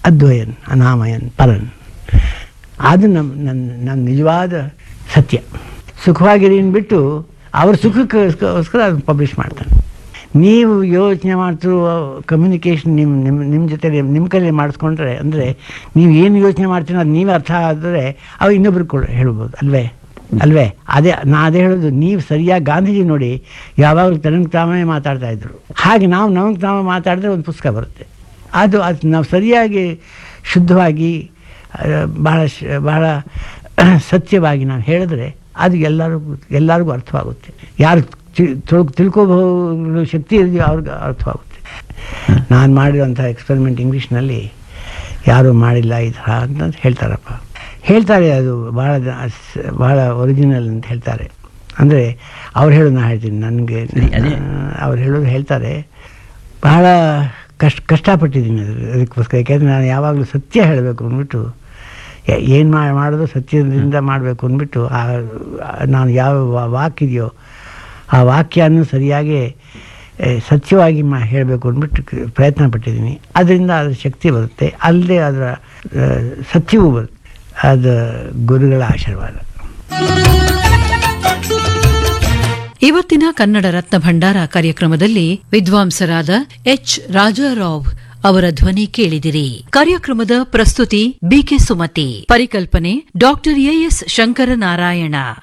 ಅದ್ವಯನ್ ಅನಾಮಯನ್ ಪರನ್ ಅದು ನಮ್ಮ ನನ್ನ ನನ್ನ ನಿಜವಾದ ಸತ್ಯ ಸುಖವಾಗಿರಿನ ಬಿಟ್ಟು ಅವ್ರ ಸುಖಕ್ಕೋಸ್ಕರ ಅದನ್ನು ಪಬ್ಲಿಷ್ ಮಾಡ್ತಾನೆ ನೀವು ಯೋಚನೆ ಮಾಡ್ತಿರೋ ಕಮ್ಯುನಿಕೇಷನ್ ನಿಮ್ಮ ನಿಮ್ಮ ನಿಮ್ಮ ಜೊತೆ ನಿಮ್ಮ ಕೈಲಿ ಮಾಡಿಸ್ಕೊಂಡ್ರೆ ಅಂದರೆ ನೀವು ಏನು ಯೋಚನೆ ಮಾಡ್ತೀರೋ ಅದು ನೀವೇ ಅರ್ಥ ಆದರೆ ಅವು ಇನ್ನೊಬ್ರಿಗೆ ಕೂಡ ಹೇಳ್ಬೋದು ಅಲ್ವೇ ಅಲ್ವೇ ಅದೇ ನಾ ಅದೇ ಹೇಳೋದು ನೀವು ಸರಿಯಾಗಿ ಗಾಂಧೀಜಿ ನೋಡಿ ಯಾವಾಗಲೂ ತನಗೆ ತಾವೇ ಮಾತಾಡ್ತಾ ಇದ್ರು ಹಾಗೆ ನಾವು ನಮಗೆ ತಾವೇ ಮಾತಾಡಿದ್ರೆ ಒಂದು ಪುಸ್ತಕ ಬರುತ್ತೆ ಅದು ಅದು ನಾವು ಸರಿಯಾಗಿ ಶುದ್ಧವಾಗಿ ಆ, ಬಹಳ ಶ ಬಹಳ ಸತ್ಯವಾಗಿ ನಾವು ಹೇಳಿದ್ರೆ ಅದು ಎಲ್ಲರಿಗೂ ಎಲ್ಲರಿಗೂ ಅರ್ಥವಾಗುತ್ತೆ ಯಾರು ತಿಳ್ ತಿಳ್ಕೋಬಹುದು ಶಕ್ತಿ ಇದೆಯೋ ಅವ್ರಿಗೆ ಅರ್ಥವಾಗುತ್ತೆ ನಾನು ಮಾಡಿರುವಂಥ ಎಕ್ಸ್ಪೆರಿಮೆಂಟ್ ಇಂಗ್ಲೀಷ್ನಲ್ಲಿ ಯಾರೂ ಮಾಡಿಲ್ಲ ಈ ಥರ ಅಂತ ಹೇಳ್ತಾರಪ್ಪ ಹೇಳ್ತಾರೆ ಅದು ಭಾಳ ಜನ ಸ್- ಭಾಳ ಒರಿಜಿನಲ್ ಅಂತ ಹೇಳ್ತಾರೆ ಅಂದರೆ ಅವ್ರು ಹೇಳೋದು ನಾನು ಹೇಳ್ತೀನಿ ನನಗೆ ಸರಿ, ಅದೇ. ಅವ್ರು ಹೇಳೋದು ಹೇಳ್ತಾರೆ ಬಹಳ ಕಷ್ಟ ಕಷ್ಟಪಟ್ಟಿದ್ದೀನಿ ಅದು ಅದಕ್ಕೋಸ್ಕರ ಯಾಕೆಂದರೆ ನಾನು ಯಾವಾಗಲೂ ಸತ್ಯ ಹೇಳಬೇಕು ಅಂದ್ಬಿಟ್ಟು ಏನು ಮಾಡಿ ಮಾಡೋದು ಸತ್ಯದಿಂದ ಮಾಡಬೇಕು ಅಂದ್ಬಿಟ್ಟು ಆ ಆ ನಾನು ಯಾವ ವಾ- ವಾಕ್ ಇದೆಯೋ ಆ ವಾಕ್ಯವನ್ನು ಸರಿಯಾಗಿ ಏ, ಸತ್ಯವಾಗಿ ಮಾ ಹೇಳಬೇಕು ಅಂದ್ಬಿಟ್ಟು ಕ- ಪ್ರಯತ್ನ ಪಟ್ಟಿದ್ದೀನಿ ಅದರಿಂದ ಅದರ ಶಕ್ತಿ ಬರುತ್ತೆ ಅಲ್ಲದೆ ಅದರ ಆ, ಸತ್ಯವೂ ಬರುತ್ತೆ ಅದು ಗುರುಗಳ ಆಶೀರ್ವಾದ ಇವತ್ತಿನ ಕನ್ನಡ ರತ್ನ ಭಂಡಾರ ಕಾರ್ಯಕ್ರಮದಲ್ಲಿ ವಿದ್ವಾಂಸರಾದ ಎಚ್ ರಾಜಾರಾವ್ ಅವರ ಧ್ವನಿ ಕೇಳಿದಿರಿ ಕಾರ್ಯಕ್ರಮದ ಪ್ರಸ್ತುತಿ ಬಿಕೆ ಸುಮತಿ ಪರಿಕಲ್ಪನೆ ಡಾಕ್ಟರ್ ಎಎಸ್ ಶಂಕರನಾರಾಯಣ